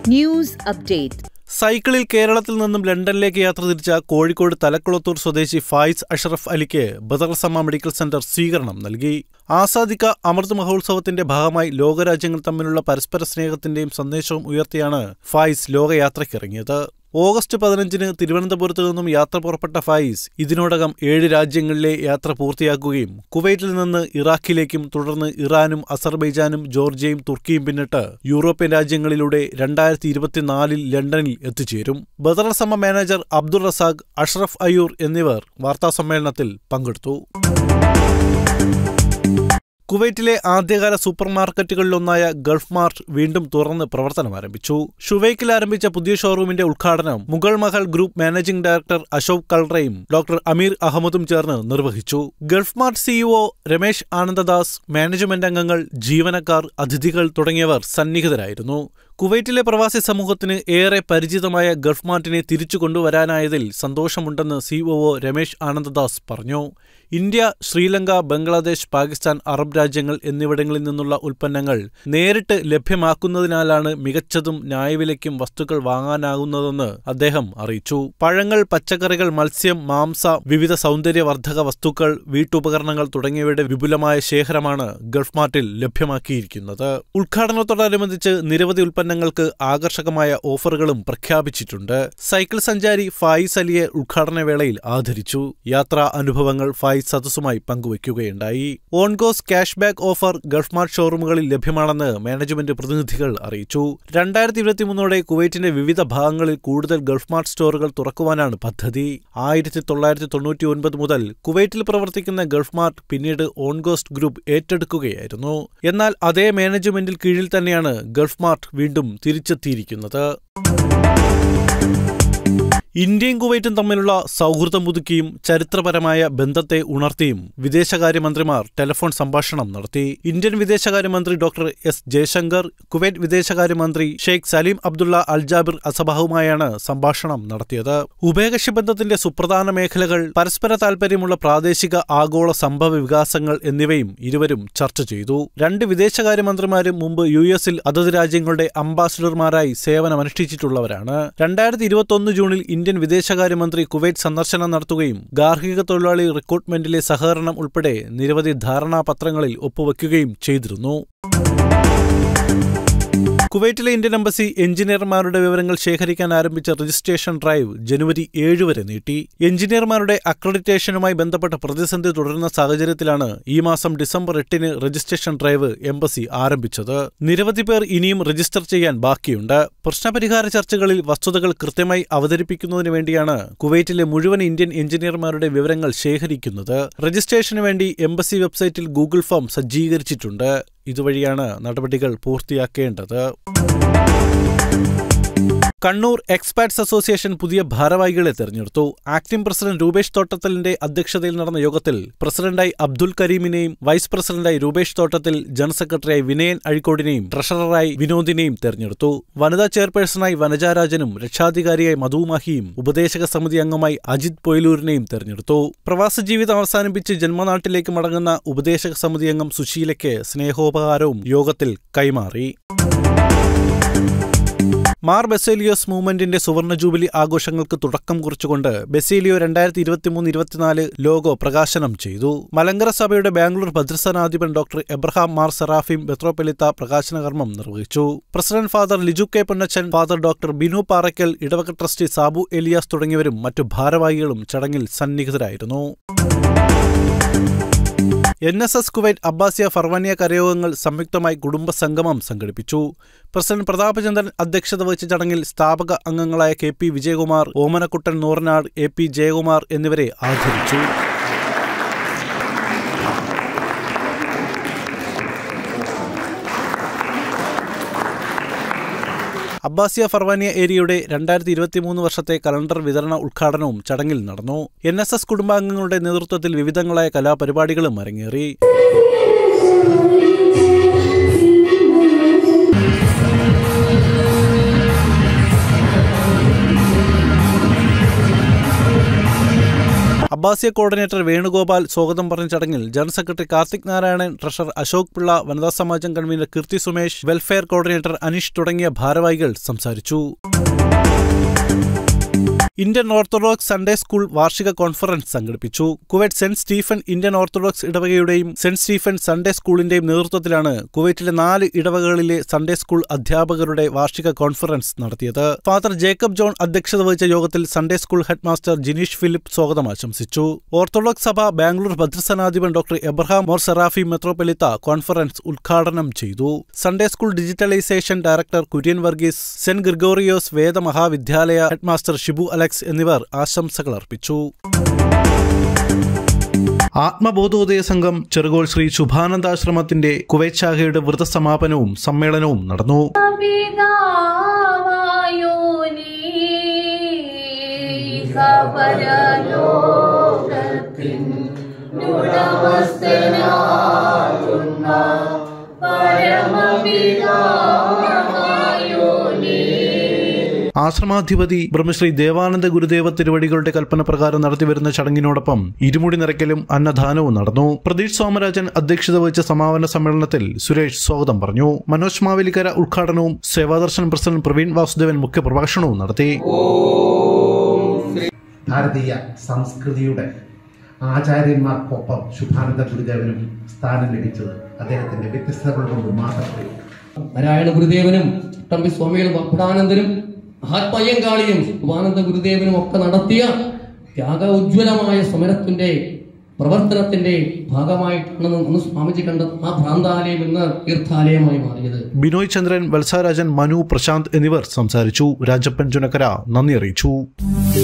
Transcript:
News update. സൈക്കിളിൽ കേരളത്തിൽ നിന്നും ലണ്ടനിലേക്ക് യാത്ര തിരിച്ച കോഴിക്കോട് തലക്കുളത്തൂർ സ്വദേശി ഫായിസ് അഷറഫ് അലിക്ക് ബദർസമ്മ മെഡിക്കൽ സെന്റർ സ്വീകരണം നൽകി ആസാദിക്ക അമൃത് മഹോത്സവത്തിന്റെ ഭാഗമായി ലോകരാജ്യങ്ങൾ തമ്മിലുള്ള പരസ്പര സ്നേഹത്തിന്റെയും സന്ദേശവും ഉയർത്തിയാണ് ഫായിസ് ലോകയാത്രയ്ക്കിറങ്ങിയത് ഓഗസ്റ്റ് പതിനഞ്ചിന് തിരുവനന്തപുരത്ത് നിന്നും യാത്ര പുറപ്പെട്ട ഫായിസ് ഇതിനോടകം ഏഴ് രാജ്യങ്ങളിലെ യാത്ര പൂർത്തിയാക്കുകയും കുവൈറ്റിൽ നിന്ന് ഇറാഖിലേക്കും തുടർന്ന് ഇറാനും അസർബൈജാനും ജോർജിയയും തുർക്കിയും പിന്നിട്ട് യൂറോപ്യൻ രാജ്യങ്ങളിലൂടെ രണ്ടായിരത്തി ഇരുപത്തിനാലിൽ ലണ്ടനിൽ എത്തിച്ചേരും ബദറസമ്മ മാനേജർ അബ്ദുൾ റസാഖ് അഷ്റഫ് അയ്യൂർ എന്നിവർ വാർത്താസമ്മേളനത്തിൽ പങ്കെടുത്തു കുവൈറ്റിലെ ആദ്യകാല സൂപ്പർ മാർക്കറ്റുകളിലൊന്നായ ഗൾഫ് മാർട്ട് വീണ്ടും തുറന്ന് പ്രവർത്തനം ആരംഭിച്ചു ഷുവൈക്കിൽ ആരംഭിച്ച പുതിയ ഷോറൂമിന്റെ ഉദ്ഘാടനം Mughal Mahal group managing director Ashok കൾറയും ഡോക്ടർ അമീർ അഹമ്മദും ചേർന്ന് നിർവഹിച്ചു Gulf Mart CEO Ramesh Anandadas management അംഗങ്ങൾ ജീവനക്കാർ അതിഥികൾ തുടങ്ങിയവർ സന്നിഹിതരായിരുന്നു കുവൈറ്റിലെ പ്രവാസി സമൂഹത്തിന് ഏറെ പരിചിതമായ ഗൾഫ് മാർട്ടിനെ തിരിച്ചു കൊണ്ടുവരാനായതിൽ സന്തോഷമുണ്ടെന്ന് സിഒഒ രമേശ് ആനന്ദദാസ് പറഞ്ഞു ഇന്ത്യ ശ്രീലങ്ക ബംഗ്ലാദേശ് പാകിസ്ഥാൻ അറബ് രാജ്യങ്ങൾ എന്നിവിടങ്ങളിൽ നിന്നുള്ള ഉൽപ്പന്നങ്ങൾ നേരിട്ട് ലഭ്യമാക്കുന്നതിനാലാണ് മികച്ചതും ന്യായവിലയ്ക്കും വസ്തുക്കൾ വാങ്ങാനാകുന്നതെന്ന് അദ്ദേഹം അറിയിച്ചു പഴങ്ങൾ പച്ചക്കറികൾ മത്സ്യം മാംസ വിവിധ സൗന്ദര്യവർദ്ധക വസ്തുക്കൾ വീട്ടുപകരണങ്ങൾ തുടങ്ങിയവയുടെ വിപുലമായ ശേഖരമാണ് ഗൾഫ് മാർട്ടിൽ ലഭ്യമാക്കിയിരിക്കുന്നത് ഉദ്ഘാടനത്തോടനുബന്ധിച്ച് നിരവധി ഉൽപ്പന്നങ്ങൾക്ക് ആകർഷകമായ ഓഫറുകളും പ്രഖ്യാപിച്ചിട്ടുണ്ട് സൈക്കിൾ സഞ്ചാരി ഫായിസ് അലിയെ ഉദ്ഘാടന വേളയിൽ ആദരിച്ചു യാത്രാ അനുഭവങ്ങൾ ഫായിസ് സദസ്സുമായി പങ്കുവയ്ക്കുകയുണ്ടായി ഓൺഗോസ് cash back offer Gulf Mart ഷോറൂമുകളിൽ ലഭ്യമാണെന്ന് മാനേജ്മെന്റ് പ്രതിനിധികൾ അറിയിച്ചു രണ്ടായിരത്തി ഇരുപത്തിമൂന്നോടെ കുവൈറ്റിന്റെ വിവിധ ഭാഗങ്ങളിൽ കൂടുതൽ ഗൾഫ് മാർട്ട് സ്റ്റോറുകൾ തുറക്കുവാനാണ് പദ്ധതി ആയിരത്തി തൊള്ളായിരത്തി തൊണ്ണൂറ്റി ഒൻപത് മുതൽ കുവൈറ്റിൽ പ്രവർത്തിക്കുന്ന ഗൾഫ് മാർട്ട് പിന്നീട് ഓൺഗോസ്റ്റ് ഗ്രൂപ്പ് ഏറ്റെടുക്കുകയായിരുന്നു എന്നാൽ അതേ മാനേജ്മെന്റിൽ കീഴിൽ തന്നെയാണ് ഗൾഫ് മാർട്ട് വീണ്ടും തിരിച്ചെത്തിയിരിക്കുന്നത് ഇന്ത്യയും കുവൈറ്റും തമ്മിലുള്ള സൗഹൃദം പുതുക്കിയും ചരിത്രപരമായ ബന്ധത്തെ ഉണർത്തിയും വിദേശകാര്യമന്ത്രിമാർ ടെലിഫോൺ സംഭാഷണം നടത്തി ഇന്ത്യൻ വിദേശകാര്യമന്ത്രി ഡോക്ടർ എസ് ജയശങ്കർ കുവൈറ്റ് വിദേശകാര്യമന്ത്രി ഷെയ്ഖ് സലീം അബ്ദുള്ള അൽജാബിർ അസബാഹുമായാണ് സംഭാഷണം നടത്തിയത് ഉഭയകക്ഷി ബന്ധത്തിന്റെ സുപ്രധാന മേഖലകൾ പരസ്പര താൽപര്യമുള്ള പ്രാദേശിക ആഗോള സംഭവ വികാസങ്ങൾ എന്നിവയും ഇരുവരും ചർച്ച ചെയ്തു രണ്ട് വിദേശകാര്യമന്ത്രിമാരും മുമ്പ് യു എസിൽ അതത് രാജ്യങ്ങളുടെ അംബാസിഡർമാരായി സേവനമനുഷ്ഠിച്ചിട്ടുള്ളവരാണ് രണ്ടായിരത്തി ഇരുപത്തൊന്ന് ജൂണിൽ ഇന്ത്യൻ വിദേശകാര്യമന്ത്രി കുവൈറ്റ് സന്ദർശനം നടത്തുകയും ഗാർഹിക തൊഴിലാളി റിക്രൂട്ട്മെന്റിലെ സഹകരണം ഉൾപ്പെടെ നിരവധി ധാരണാപത്രങ്ങളിൽ ഒപ്പുവെക്കുകയും ചെയ്തിരുന്നു കുവൈറ്റിലെ ഇന്ത്യൻ എംബസി എഞ്ചിനീയർമാരുടെ വിവരങ്ങൾ ശേഖരിക്കാൻ ആരംഭിച്ച രജിസ്ട്രേഷൻ ഡ്രൈവ് ജനുവരി ഏഴ് വരെ നീട്ടി എഞ്ചിനീയർമാരുടെ അക്രഡിറ്റേഷനുമായി ബന്ധപ്പെട്ട പ്രതിസന്ധി തുടരുന്ന സാഹചര്യത്തിലാണ് ഈ മാസം ഡിസംബർ എട്ടിന് രജിസ്ട്രേഷൻ ഡ്രൈവ് എംബസി ആരംഭിച്ചത് നിരവധി പേർ ഇനിയും രജിസ്റ്റർ ചെയ്യാൻ ബാക്കിയുണ്ട് പ്രശ്നപരിഹാര ചർച്ചകളിൽ വസ്തുതകൾ കൃത്യമായി അവതരിപ്പിക്കുന്നതിന് വേണ്ടിയാണ് കുവൈറ്റിലെ മുഴുവൻ ഇന്ത്യൻ എഞ്ചിനീയർമാരുടെ വിവരങ്ങൾ ശേഖരിക്കുന്നത് രജിസ്ട്രേഷന് വേണ്ടി എംബസി വെബ്സൈറ്റിൽ ഗൂഗിൾ ഫോം സജ്ജീകരിച്ചിട്ടുണ്ട് ഇതുവഴിയാണ് നടപടികൾ പൂർത്തിയാക്കേണ്ടത് കണ്ണൂർ എക്സ്പാറ്റ്സ് അസോസിയേഷൻ പുതിയ ഭാരവാഹികളെ തെരഞ്ഞെടുത്തു ആക്ടിംഗ് പ്രസിഡന്റ് രൂപേഷ് തോട്ടത്തലിന്റെ അധ്യക്ഷതയിൽ നടന്ന യോഗത്തിൽ പ്രസിഡന്റായി അബ്ദുൽ കരീമിനെയും വൈസ് പ്രസിഡന്റായി രൂപേഷ് തോട്ടത്തിൽ ജനറൽ സെക്രട്ടറിയായി വിനയൻ അഴിക്കോടിനെയും ട്രഷററായി വിനോദിനെയും തെരഞ്ഞെടുത്തു വനിതാ ചെയർപേഴ്സണായി വനജാരാജനും രക്ഷാധികാരിയായി മധുമാഹിയും ഉപദേശക സമിതി അംഗമായി അജിത് പൊയിലൂരിനെയും തെരഞ്ഞെടുത്തു പ്രവാസ ജീവിതം അവസാനിപ്പിച്ച് ജന്മനാട്ടിലേക്ക് മടങ്ങുന്ന ഉപദേശക സമിതി അംഗം സുശീലയ്ക്ക് സ്നേഹോപകാരവും യോഗത്തിൽ കൈമാറി മാർ ബെസേലിയോസ് മൂവ്മെന്റിന്റെ സുവർണ ജൂബിലി ആഘോഷങ്ങൾക്ക് തുടക്കം കുറിച്ചുകൊണ്ട് ബെസേലിയോ രണ്ടായിരത്തി ഇരുപത്തിമൂന്ന് ഇരുപത്തിനാല് ലോഗോ പ്രകാശനം ചെയ്തു മലങ്കര സഭയുടെ ബാംഗ്ലൂർ ഭദ്രസനാധിപൻ ഡോക്ടർ എബ്രഹാം മാർ സെറാഫിം ബെത്രോപെലിത്ത പ്രകാശന കർമ്മം നിർവഹിച്ചു president father Liju K Ponnachan father doctor Binu Parakkal ഇടവക ട്രസ്റ്റി സാബു എലിയാസ് തുടങ്ങിയവരും മറ്റു ഭാരവാഹികളും ചടങ്ങിൽ സന്നിഹിതരായിരുന്നു N S S Kuwait Abbasiya Farwaniya കരയോഗങ്ങൾ സംയുക്തമായി കുടുംബ സംഗമം സംഘടിപ്പിച്ചു പ്രസിഡന്റ് പ്രതാപചന്ദ്രൻ അധ്യക്ഷത വഹിച്ച ചടങ്ങിൽ സ്ഥാപക അംഗങ്ങളായ K P Vijayakumar Omanakuttan Noornad A P Jayakumar എന്നിവരെ ആദരിച്ചു അബ്ബാസിയ ഫർവാനിയ ഏരിയയുടെ രണ്ടായിരത്തി ഇരുപത്തിമൂന്ന് വർഷത്തെ കലണ്ടർ വിതരണ ഉദ്ഘാടനവും ചടങ്ങിൽ നടന്നു എൻ എസ് എസ് കുടുംബാംഗങ്ങളുടെ നേതൃത്വത്തിൽ വിവിധങ്ങളായ കലാപരിപാടികളും അരങ്ങേറി അബ്ബാസിയ കോർഡിനേറ്റർ വേണുഗോപാൽ സ്വാഗതം പറഞ്ഞ ചടങ്ങിൽ general secretary Karthik Narayanan treasurer Ashok Pillai വനിതാ സമാജം convener Keerthi Sumesh welfare coordinator Aneesh തുടങ്ങിയ ഭാരവാഹികൾ സംസാരിച്ചു ഇന്ത്യൻ ഓർത്തഡോക്സ് സൺഡേ സ്കൂൾ വാർഷിക കോൺഫറൻസ് സംഘടിപ്പിച്ചു Kuwait Saint Stephen Indian Orthodox ഇടവകയുടെയും സെന്റ് സ്റ്റീഫൻ സൺഡേ സ്കൂളിന്റെയും നേതൃത്വത്തിലാണ് കുവൈറ്റിലെ നാല് ഇടവകകളിലെ സൺഡേ സ്കൂൾ അധ്യാപകരുടെ വാർഷിക കോൺഫറൻസ് നടത്തിയത് ഫാദർ ജേക്കബ് ജോൺ അധ്യക്ഷത വഹിച്ച യോഗത്തിൽ Sunday school head master Jineesh Philip സ്വാഗതം ആശംസിച്ചു ഓർത്തഡോക്സ് സഭ ബാംഗ്ലൂർ ഭദ്രസനാധിപൻ ഡോക്ടർ എബ്രഹാം മോർ സെറാഫി മെത്രോപൊലിത്ത കോൺഫറൻസ് ഉദ്ഘാടനം ചെയ്തു Sunday school digitalisation director Kurian Varghese Saint Gregorios Veda Mahavidyalaya head master Shibu Alex എന്നിവർ ആശംസകൾ അർപ്പിച്ചു ആത്മബോധോദയ സംഘം ചെറുകോൾ ശ്രീ ശുഭാനന്ദാശ്രമത്തിന്റെ കുവൈറ്റ് ശാഖയുടെ വ്രതസമാപനവും സമ്മേളനവും നടന്നു പിതാവായോനീ സപരലോകത്തിൻ ഉടമസ്ഥനാകുന്ന പരമപിതാവായോനീ ആശ്രമാധിപതി ബ്രഹ്മശ്രീ ദേവാനന്ദ ഗുരുദേവ തിരുവടികളുടെ കൽപ്പന പ്രകാരം നടത്തിവരുന്ന ചടങ്ങിനോടൊപ്പം ഇരുമുടി നിറയ്ക്കലും അന്നദാനവും നടന്നു പ്രതീഷ് സോമരാജൻ അധ്യക്ഷത വഹിച്ച സമാപന സമ്മേളനത്തിൽ സുരേഷ് സ്വാഗതം പറഞ്ഞു മനോജ് മാവേലിക്കര ഉദ്ഘാടനവും സേവാദർശൻ പ്രസിഡന്റ് പ്രവീൺ വാസുദേവൻ മുഖ്യപ്രഭാഷണവും നടത്തി ഭാരതീയ സംസ്കൃതിയുടെ ആചാര്യന്മാർക്കൊപ്പം ശുഭാനന്ദ ഗുരുദേവനും സ്ഥാനം ലഭിച്ചത് അദ്ദേഹത്തിന്റെ വ്യത്യസ്തതകൾ കൊണ്ട് മാത്രമേ നാരായണ ഗുരുദേവനും തമ്പി സ്വാമികളും അപ്പുടാനന്ദനും മഹാത്മയ്യങ്കാളിയും ഉപാനന്ദ ഗുരുദേവനും ഒക്കെ നടത്തിയ ത്യാഗ ഉജ്ജ്വലമായ സമരത്തിന്റെ പ്രവർത്തനത്തിന്റെ ഭാഗമായിട്ടാണ് അന്ന് സ്വാമിജി കണ്ട ആ ഭ്രാന്താലയം ഇന്ന് തീർത്ഥാലയമായി മാറിയത് ബിനോയ് ചന്ദ്രൻ വത്സാരാജൻ മനു പ്രശാന്ത് എന്നിവർ സംസാരിച്ചു രാജപ്പൻ ചുനക്കര നന്ദി അറിയിച്ചു